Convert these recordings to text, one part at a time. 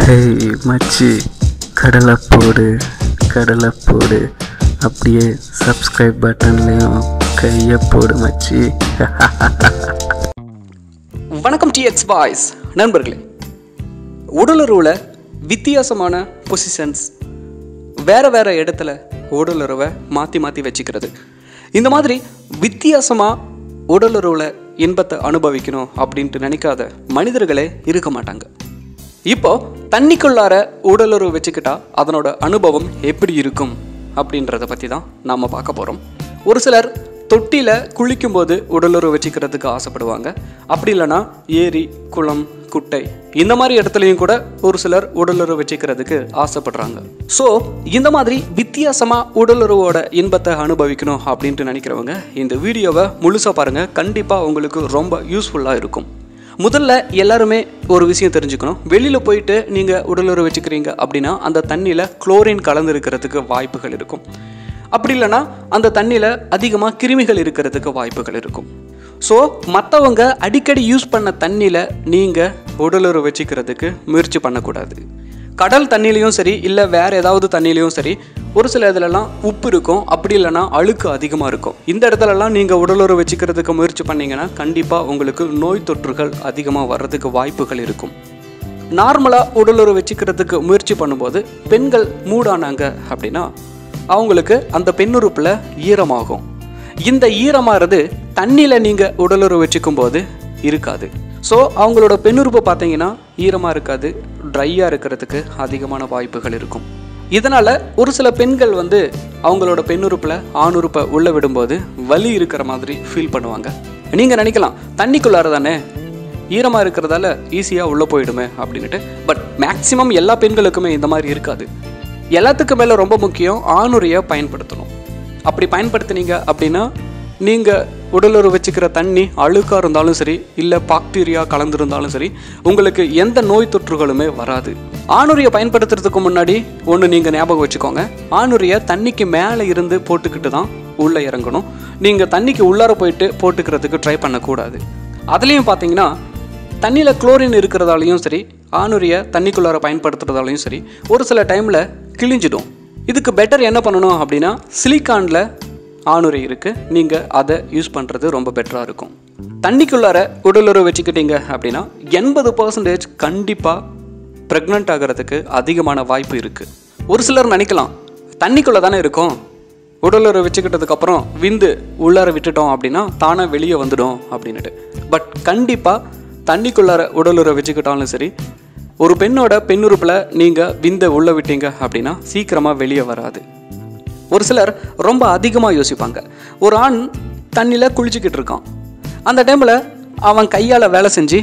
hey மச்சி கடலை போடு கடலை போடு அப்படியே சப்ஸ்கிரைப் பட்டன்லேயும் கையை போடு மச்சி வணக்கம் டிஎக்ஸ் பாய்ஸ் நண்பர்களே உடலுறவில் வித்தியாசமான பொசிஷன்ஸ் வேறு வேறு இடத்துல உடலுறவை மாற்றி மாற்றி வச்சுக்கிறது இந்த மாதிரி வித்தியாசமாக உடலுறவில் இன்பத்தை அனுபவிக்கணும் அப்படின்ட்டு நினைக்காத மனிதர்களே இருக்க மாட்டாங்க இப்போ தண்ணிக்குள்ளார உடலுறவு வச்சுக்கிட்டா அதனோட அனுபவம் எப்படி இருக்கும் அப்படின்றத பற்றி தான் நாம் பார்க்க போகிறோம் ஒரு சிலர் தொட்டியில் குளிக்கும்போது உடலுறவு வச்சுக்கிறதுக்கு ஆசைப்படுவாங்க அப்படி இல்லைன்னா ஏரி குளம் குட்டை இந்த மாதிரி இடத்துலையும் கூட ஒரு சிலர் உடலுறவு வச்சுக்கிறதுக்கு ஆசைப்படுறாங்க ஸோ இந்த மாதிரி வித்தியாசமாக உடலுறவோட இன்பத்தை அனுபவிக்கணும் அப்படின்ட்டு நினைக்கிறவங்க இந்த வீடியோவை முழுசாக பாருங்கள் கண்டிப்பாக உங்களுக்கு ரொம்ப யூஸ்ஃபுல்லாக இருக்கும் முதல்ல எல்லாருமே ஒரு விஷயம் தெரிஞ்சுக்கணும் வெளியில் போயிட்டு நீங்கள் உடலுறவு வச்சுக்கிறீங்க அப்படின்னா அந்த தண்ணியில் குளோரின் கலந்து இருக்கிறதுக்கு வாய்ப்புகள் இருக்கும் அப்படி இல்லைன்னா அந்த தண்ணியில் அதிகமாக கிருமிகள் இருக்கிறதுக்கு வாய்ப்புகள் இருக்கும் ஸோ மற்றவங்க அடிக்கடி யூஸ் பண்ண தண்ணியில் நீங்கள் உடலுறவு வச்சுக்கிறதுக்கு முயற்சி பண்ணக்கூடாது கடல் தண்ணிலையும் சரி இல்லை வேறு ஏதாவது தண்ணிலையும் சரி ஒரு சில இதுலலாம் உப்பு இருக்கும் அப்படி இல்லைன்னா அழுக்கு அதிகமாக இருக்கும் இந்த இடத்துலலாம் நீங்கள் உடலுறவு வச்சுக்கிறதுக்கு முயற்சி பண்ணீங்கன்னா கண்டிப்பாக உங்களுக்கு நோய் தொற்றுகள் அதிகமாக வர்றதுக்கு வாய்ப்புகள் இருக்கும் நார்மலாக உடலுறவு வச்சுக்கிறதுக்கு முயற்சி பண்ணும்போது பெண்கள் மூடானாங்க அப்படின்னா அவங்களுக்கு அந்த பெண்ணுறுப்பில் ஈரமாகும் இந்த ஈரமாகிறது தண்ணியில் நீங்கள் உடலுறவு வச்சுக்கும் போது இருக்காது ஸோ அவங்களோட பெண்ணுறுப்பு பார்த்தீங்கன்னா ஈரமாக இருக்காது ட்ரையாக இருக்கிறதுக்கு அதிகமான வாய்ப்புகள் இருக்கும் இதனால் ஒரு சில பெண்கள் வந்து அவங்களோட பெண்ணுறுப்பில் ஆணுறுப்பை உள்ளே விடும்போது வலி இருக்கிற மாதிரி ஃபீல் பண்ணுவாங்க நீங்கள் நினைக்கலாம் தண்ணிக்குள்ளார தானே ஈரமாக இருக்கிறதால ஈஸியாக உள்ளே போயிடுமே அப்படின்ட்டு பட் மேக்ஸிமம் எல்லா பெண்களுக்குமே இந்த மாதிரி இருக்காது எல்லாத்துக்கு மேலே ரொம்ப முக்கியம் ஆணுரையை பயன்படுத்தணும் அப்படி பயன்படுத்துனீங்க அப்படின்னா நீங்கள் உடலுறவு வச்சுக்கிற தண்ணி அழுக்காக இருந்தாலும் சரி இல்லை பாக்டீரியா கலந்துருந்தாலும் சரி உங்களுக்கு எந்த நோய் தொற்றுகளுமே வராது ஆணுரியை பயன்படுத்துறதுக்கு முன்னாடி ஒன்று நீங்கள் ஞாபகம் வச்சுக்கோங்க ஆணுரியை தண்ணிக்கு மேலே இருந்து போட்டுக்கிட்டு தான் உள்ளே இறங்கணும் நீங்கள் தண்ணிக்கு உள்ளார போயிட்டு போட்டுக்கிறதுக்கு ட்ரை பண்ணக்கூடாது அதுலேயும் பார்த்தீங்கன்னா தண்ணியில் குளோரின் இருக்கிறதாலையும் சரி ஆணுரியை தண்ணிக்குள்ளார பயன்படுத்துறதாலையும் சரி ஒரு சில டைமில் கிழிஞ்சிடும் இதுக்கு பெட்டர் என்ன பண்ணணும் அப்படின்னா சிலிக்கானில் ஆணுரை இருக்குது நீங்கள் அதை யூஸ் பண்ணுறது ரொம்ப பெட்டராக இருக்கும் தண்ணிக்குள்ளார உடலுறவு வச்சுக்கிட்டீங்க அப்படின்னா எண்பது பர்சன்டேஜ் கண்டிப்பாக ப்ரெக்னென்ட் ஆகிறதுக்கு அதிகமான வாய்ப்பு இருக்குது ஒரு சிலர் நினைக்கலாம் தண்ணிக்குள்ளே தானே இருக்கும் உடலுறவு வச்சுக்கிட்டதுக்கப்புறம் விந்து உள்ளார விட்டுட்டோம் அப்படின்னா தானாக வெளியே வந்துடும் அப்படின்னுட்டு பட் கண்டிப்பாக தண்ணிக்குள்ளார உடலுறவு வச்சுக்கிட்டாலும் சரி ஒரு பெண்ணோட பெண்ணுறுப்பில் நீங்கள் விந்தை உள்ளே விட்டீங்க அப்படின்னா சீக்கிரமாக வெளியே வராது ஒரு சிலர் ரொம்ப அதிகமாக யோசிப்பாங்க ஒரு ஆண் தண்ணியில் குளிச்சுக்கிட்டு இருக்கான் அந்த டைமில் அவன் கையால் வேலை செஞ்சு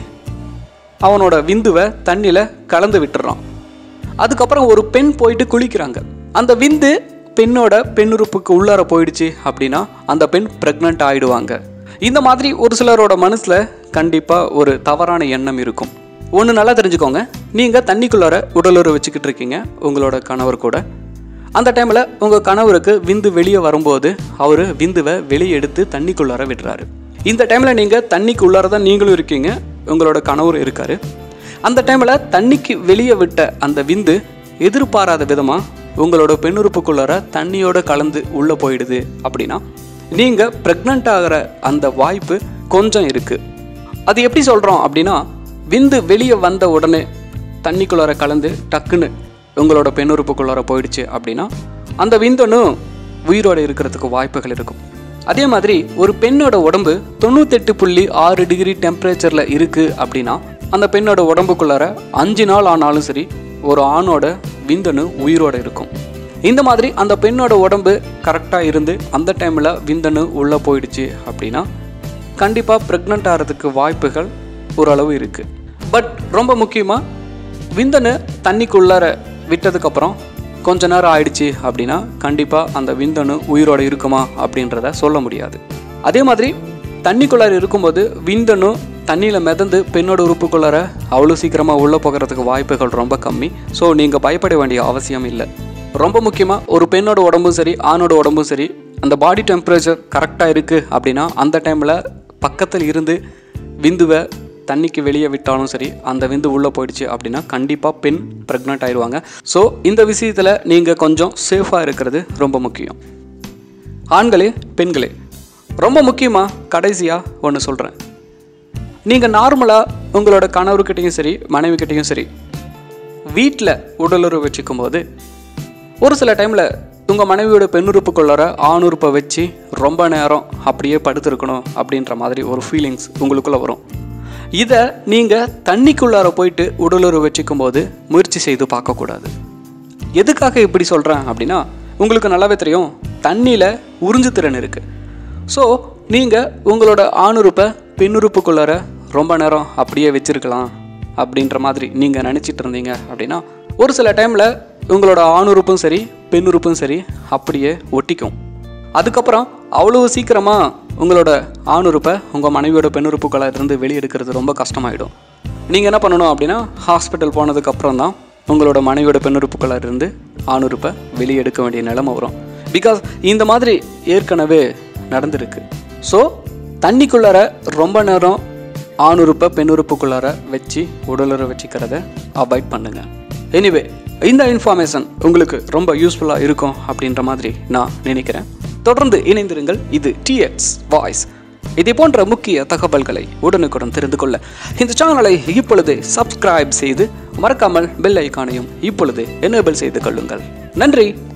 அவனோட விந்துவை தண்ணியில் கலந்து விட்டுறான் அதுக்கப்புறம் ஒரு பெண் போயிட்டு குளிக்கிறாங்க அந்த விந்து பெண்ணோட பெண்ணுறுப்புக்கு உள்ளார போயிடுச்சு அப்படின்னா அந்த பெண் ப்ரெக்னென்ட் ஆயிடுவாங்க இந்த மாதிரி ஒரு சிலரோட மனசில் கண்டிப்பாக ஒரு தவறான எண்ணம் இருக்கும் ஒன்று நல்லா தெரிஞ்சுக்கோங்க நீங்கள் தண்ணிக்குள்ளார உடலுறவு வச்சுக்கிட்டு இருக்கீங்க உங்களோட கணவர் கூட அந்த டைமில் உங்கள் கணவருக்கு விந்து வெளியே வரும்போது அவர் விந்துவை வெளியே எடுத்து தண்ணிக்குள்ளார விடுறாரு இந்த டைமில் நீங்கள் தண்ணிக்கு உள்ளார தான் நீங்களும் இருக்கீங்க உங்களோட கணவரும் இருக்கார் அந்த டைமில் தண்ணிக்கு வெளியே விட்ட அந்த விந்து எதிர்பாராத விதமாக உங்களோட பெண்ணுறுப்புக்குள்ளார தண்ணியோட கலந்து உள்ளே போயிடுது அப்படின்னா நீங்கள் ப்ரெக்னென்ட் ஆகிற அந்த வாய்ப்பு கொஞ்சம் இருக்குது அது எப்படி சொல்கிறோம் அப்படின்னா விந்து வெளியே வந்த உடனே தண்ணிக்குள்ளார கலந்து டக்குன்னு உங்களோட பெண்ணுறுப்புக்குள்ளார போயிடுச்சு அப்படின்னா அந்த விந்தணும் உயிரோடு இருக்கிறதுக்கு வாய்ப்புகள் இருக்கும் அதே மாதிரி ஒரு பெண்ணோட உடம்பு தொண்ணூத்தெட்டு புள்ளி ஆறு டிகிரி டெம்பரேச்சரில் இருக்குது அப்படின்னா அந்த பெண்ணோட உடம்புக்குள்ளார அஞ்சு நாள் ஆனாலும் சரி ஒரு ஆணோட விந்தணு உயிரோடு இருக்கும் இந்த மாதிரி அந்த பெண்ணோட உடம்பு கரெக்டாக இருந்து அந்த டைமில் விந்தணு உள்ளே போயிடுச்சு அப்படின்னா கண்டிப்பாக ப்ரெக்னென்ட் ஆகிறதுக்கு வாய்ப்புகள் ஓரளவு இருக்குது பட் ரொம்ப முக்கியமாக விந்தணு தண்ணிக்குள்ளார விட்டதுக்கப்புறம் கொஞ்ச நேரம் ஆயிடுச்சு அப்படின்னா கண்டிப்பாக அந்த விந்தணு உயிரோடு இருக்குமா அப்படின்றத சொல்ல முடியாது அதே மாதிரி தண்ணிக்குள்ளார இருக்கும்போது விந்தணு தண்ணியில் மிதந்து பெண்ணோட உறுப்புக்குள்ளார அவ்வளோ சீக்கிரமாக உள்ளே போகிறதுக்கு வாய்ப்புகள் ரொம்ப கம்மி ஸோ நீங்கள் பயப்பட வேண்டிய அவசியம் இல்லை ரொம்ப முக்கியமாக ஒரு பெண்ணோட உடம்பும் சரி ஆணோட உடம்பும் சரி அந்த பாடி டெம்பரேச்சர் கரெக்டாக இருக்குது அப்படின்னா அந்த டைமில் பக்கத்தில் இருந்து விந்துவை தண்ணிக்கு வெளியே விட்டாலும் சரி அந்த விந்து உள்ளே போயிடுச்சு அப்படின்னா கண்டிப்பாக பெண் ப்ரெக்னென்ட் ஆயிடுவாங்க ஸோ இந்த விஷயத்தில் நீங்கள் கொஞ்சம் சேஃபாக இருக்கிறது ரொம்ப முக்கியம் ஆண்களே பெண்களே ரொம்ப முக்கியமாக கடைசியாக ஒன்று சொல்கிறேன் நீங்கள் நார்மலாக உங்களோட கணவர்கிட்டையும் சரி மனைவிக்கிட்டையும் சரி வீட்டில் உடலுறவு வச்சுக்கும் போது ஒரு சில டைமில் உங்கள் மனைவியோட பெண்ணுறுப்புக்குள்ளார ஆணுறுப்பை வச்சு ரொம்ப நேரம் அப்படியே படுத்திருக்கணும் அப்படின்ற மாதிரி ஒரு ஃபீலிங்ஸ் உங்களுக்குள்ளே வரும் இதை நீங்கள் தண்ணிக்குள்ளார போயிட்டு உடலுறவு வச்சுக்கும் போது முயற்சி செய்து பார்க்கக்கூடாது எதுக்காக இப்படி சொல்கிறேன் அப்படின்னா உங்களுக்கு நல்லாவே தெரியும் தண்ணியில் உறிஞ்சு திறன் இருக்குது ஸோ நீங்கள் உங்களோட ஆணுறுப்பை பெண்ணுறுப்புக்குள்ளார ரொம்ப நேரம் அப்படியே வச்சிருக்கலாம் அப்படின்ற மாதிரி நீங்கள் நினச்சிட்டு இருந்தீங்க அப்படின்னா ஒரு சில டைமில் உங்களோட ஆணுறுப்பும் சரி பெண்ணுறுப்பும் சரி அப்படியே ஒட்டிக்கும் அதுக்கப்புறம் அவ்வளவு சீக்கிரமாக உங்களோட ஆணுறுப்பை உங்கள் மனைவியோட பெண்ணுறுப்புக்களை இருந்து வெளியெடுக்கிறது ரொம்ப கஷ்டமாயிடும் நீங்கள் என்ன பண்ணணும் அப்படின்னா ஹாஸ்பிட்டல் போனதுக்கப்புறம் தான் உங்களோட மனைவியோட பெண்ணுறுப்புக்களை இருந்து ஆணுறுப்பை வெளியே எடுக்க வேண்டிய நிலைமை வரும் பிகாஸ் இந்த மாதிரி ஏற்கனவே நடந்திருக்கு ஸோ தண்ணிக்குள்ளார ரொம்ப நேரம் ஆணுறுப்பை பெண்ணுறுப்புக்குள்ளார வச்சு உடலுற வச்சுக்கிறத அவாய்ட் பண்ணுங்க எனிவே இந்த இன்ஃபர்மேஷன் உங்களுக்கு ரொம்ப யூஸ்ஃபுல்லாக இருக்கும் அப்படின்ற மாதிரி நான் நினைக்கிறேன் தொடர்ந்து இணைந்திருங்கள் இது டிஎக்ஸ் வாய்ஸ் இதே போன்ற முக்கிய தகவல்களை உடனுக்குடன் தெரிந்து கொள்ள இந்த சேனலை இப்பொழுது சப்ஸ்கிரைப் செய்து மறக்காமல் பெல் ஐக்கானையும் இப்பொழுது எனேபிள் செய்து கொள்ளுங்கள் நன்றி